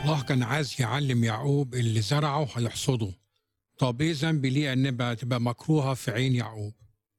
الله كان عايز يعلم يعقوب اللي زرعه هيحصده طب ايه ذنب ليه ان نبقى تبقى مكروهه في عين يعقوب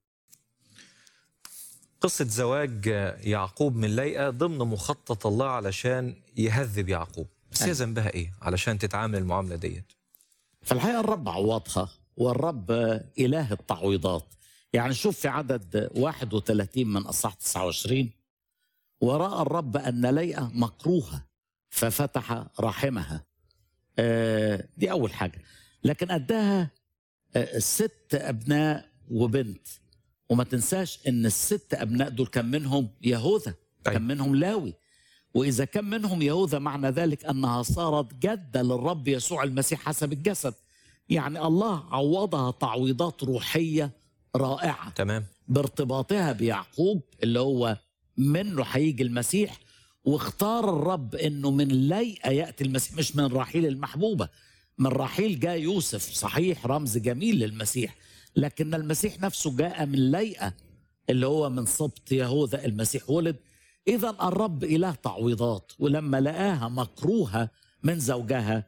قصة زواج يعقوب من ليئة ضمن مخطط الله علشان يهذب يعقوب بس هي أيوة. ذنبها ايه علشان تتعامل المعاملة ديت فالحقيقه الرب عوضها والرب اله التعويضات يعني شوف في عدد 31 من اصحاح 29 وراى الرب ان ليئه مكروهه ففتح رحمها آه، دي اول حاجه لكن اداها آه، ست ابناء وبنت وما تنساش ان الست ابناء دول كان منهم يهوذا أيوة. كان منهم لاوي واذا كان منهم يهوذا معنى ذلك انها صارت جده للرب يسوع المسيح حسب الجسد يعني الله عوضها تعويضات روحيه رائعه تمام بارتباطها بيعقوب اللي هو منه هيجي المسيح واختار الرب انه من ليئه ياتي المسيح مش من رحيل المحبوبه من رحيل جاء يوسف صحيح رمز جميل للمسيح لكن المسيح نفسه جاء من ليئه اللي هو من سبط يهوذا المسيح ولد اذا الرب اله تعويضات ولما لقاها مكروهه من زوجها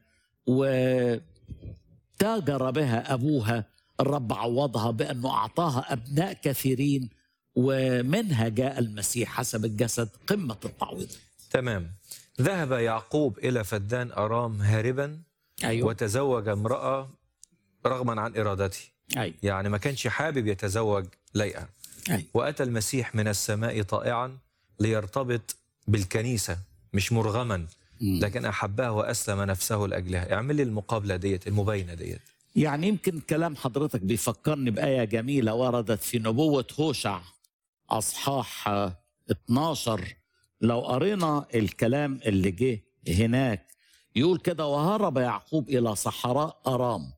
وتاجر بها ابوها الرب عوضها بانه اعطاها ابناء كثيرين ومنها جاء المسيح حسب الجسد قمه التعويض تمام ذهب يعقوب إلى فدان أرام هاربا ايوه وتزوج امرأة رغما عن إرادته ايوه يعني ما كانش حابب يتزوج ليئة ايوه وأتى المسيح من السماء طائعا ليرتبط بالكنيسة مش مرغما لكن أحبها وأسلم نفسه لأجلها اعمل لي المقابلة ديت المبينة ديت يعني يمكن كلام حضرتك بيفكرني بآية جميلة وردت في نبوة هوشع أصحاح آه، 12 لو قرينا الكلام اللي جه هناك يقول كده وهرب يعقوب إلى صحراء أرام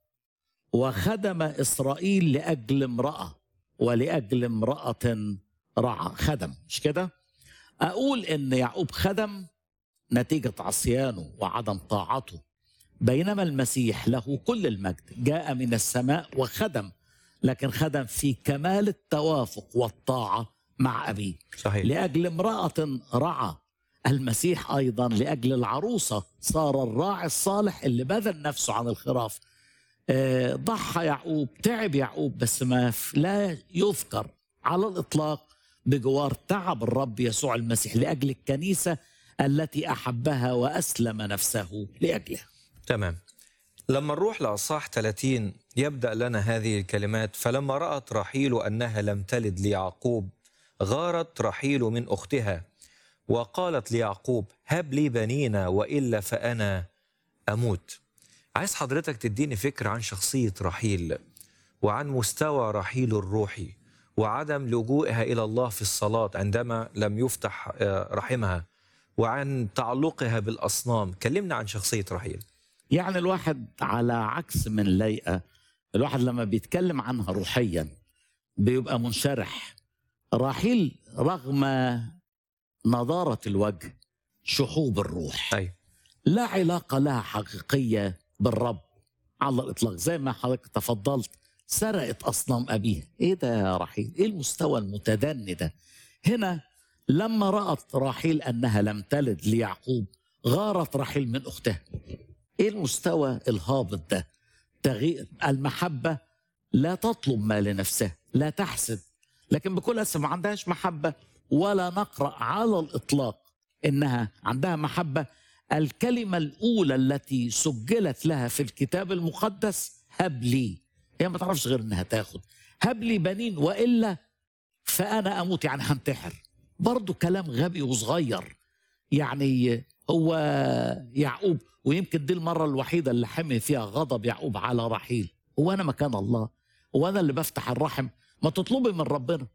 وخدم إسرائيل لأجل امرأة ولأجل امرأة رعى خدم مش كده أقول إن يعقوب خدم نتيجة عصيانه وعدم طاعته بينما المسيح له كل المجد جاء من السماء وخدم لكن خدم في كمال التوافق والطاعة مع أبيه صحيح لأجل امرأة رعى المسيح أيضا لأجل العروسة صار الراعي الصالح اللي بذل نفسه عن الخراف آه، ضحى يعقوب تعب يعقوب بس ما ف- لا يذكر على الإطلاق بجوار تعب الرب يسوع المسيح لأجل الكنيسة التي أحبها وأسلم نفسه لأجلها تمام لما نروح لأصحاح 30 يبدأ لنا هذه الكلمات فلما رأت رحيل أنها لم تلد ليعقوب غارت رحيل من أختها وقالت ليعقوب هب لي بنينا وإلا فأنا أموت عايز حضرتك تديني فكرة عن شخصية رحيل وعن مستوى رحيل الروحي وعدم لجوئها إلى الله في الصلاة عندما لم يفتح آه، رحمها وعن تعلقها بالأصنام كلمنا عن شخصية رحيل يعني الواحد على عكس من ليئة الواحد لما بيتكلم عنها روحيا بيبقى منشرح رحيل رغم نضارة الوجه شحوب الروح أي لا علاقة لها حقيقية بالرب على الإطلاق زي ما حضرتك تفضلت سرقت أصنام أبيها إيه ده يا رحيل إيه المستوى المتدني ده هنا لما رأت رحيل أنها لم تلد ليعقوب غارت رحيل من أختها إيه المستوى الهابط ده تغيير المحبة لا تطلب ما لنفسها لا تحسد لكن بكل أسف ما عندهاش محبة ولا نقرأ على الإطلاق إنها عندها محبة الكلمة الأولى التي سجلت لها في الكتاب المقدس هب لي هي ما تعرفش غير إنها تاخد هب لي بنين وإلا فأنا أموت يعني هنتحر برضو كلام غبي وصغير يعني هو يعقوب ويمكن دي المرة الوحيدة اللي حمي فيها غضب يعقوب على رحيل هو أنا مكان الله هو أنا اللي بفتح الرحم ما تطلبي من ربنا